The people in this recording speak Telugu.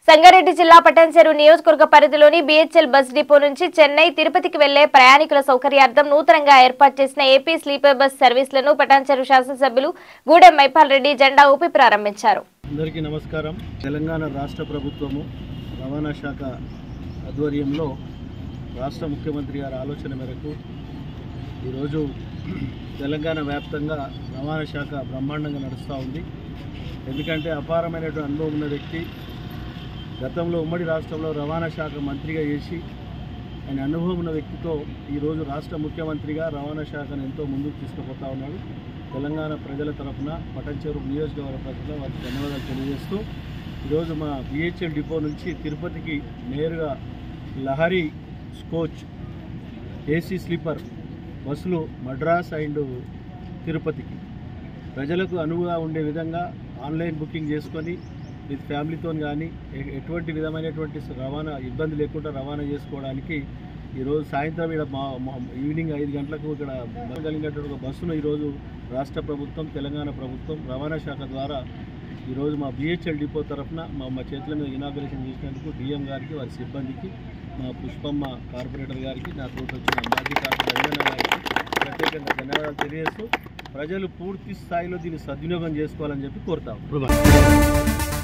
సంగారెడ్డి జిల్లా పటాన్చెరు నియోజకవర్గ పరిధిలోని బీహెచ్ఎల్ బస్ డిపో నుంచి చెన్నై తిరుపతికి వెళ్లే ప్రయాణికుల సౌకర్యార్థం నూతనంగా ఏర్పాటు చేసిన ఏపీ స్లీపర్ బస్ సర్వీసులను పటాన్చెరు శాసనసభ్యులు గూడెం మైపాల్ రెడ్డి జెండా ఊపి ప్రారంభించారు అందరికీ నమస్కారం తెలంగాణ రాష్ట్ర ప్రభుత్వము రవాణా శాఖ ఆధ్వర్యంలో రాష్ట్ర ముఖ్యమంత్రి గారి ఆలోచన మేరకు ఈరోజు తెలంగాణ వ్యాప్తంగా రవాణా శాఖ బ్రహ్మాండంగా నడుస్తూ ఉంది ఎందుకంటే అపారమైనటువంటి అనుభవం ఉన్న వ్యక్తి గతంలో ఉమ్మడి రాష్ట్రంలో రవాణా శాఖ మంత్రిగా చేసి ఆయన అనుభవం ఉన్న వ్యక్తితో ఈరోజు రాష్ట్ర ముఖ్యమంత్రిగా రవాణా శాఖను ఎంతో ముందుకు తీసుకుపోతా ఉన్నాడు తెలంగాణ ప్రజల తరఫున పటంచెరు నియోజకవర్గ ప్రజల వారికి ధన్యవాదాలు తెలియజేస్తూ ఈరోజు మా బిహెచ్ఎల్ డిపో నుంచి తిరుపతికి నేరుగా లహరి స్కోచ్ ఏసీ స్లీపర్ బస్సులు మద్రాస్ అండ్ తిరుపతికి ప్రజలకు అనువుగా ఉండే విధంగా ఆన్లైన్ బుకింగ్ చేసుకొని విత్ ఫ్యామిలీతో కానీ ఎ- ఎటువంటి విధమైనటువంటి రవాణా ఇబ్బంది లేకుండా రవాణా చేసుకోవడానికి ఈరోజు సాయంత్రం ఇక్కడ మా మా- ఈవినింగ్ ఐదు గంటలకు ఇక్కడ కలిగినటువంటి ఒక బస్సును ఈరోజు రాష్ట్ర ప్రభుత్వం తెలంగాణ ప్రభుత్వం రవాణా శాఖ ద్వారా ఈరోజు మా బిహెచ్ఎల్ డిపో తరఫున మా మా చేతుల మీద ఇనాగ్రేషన్ చేసినందుకు డిఎం గారికి వారి సిబ్బందికి మా పుష్పమ్మ కార్పొరేటర్ గారికి నా తోటి వచ్చిన మాజీ కార్పొరేటర్ అంజన గారికి ప్రత్యేకంగా ధన్యవాదాలు తెలియజేస్తూ ప్రజలు పూర్తి స్థాయిలో దీన్ని సద్వినియోగం చేసుకోవాలని చెప్పి కోరుతాం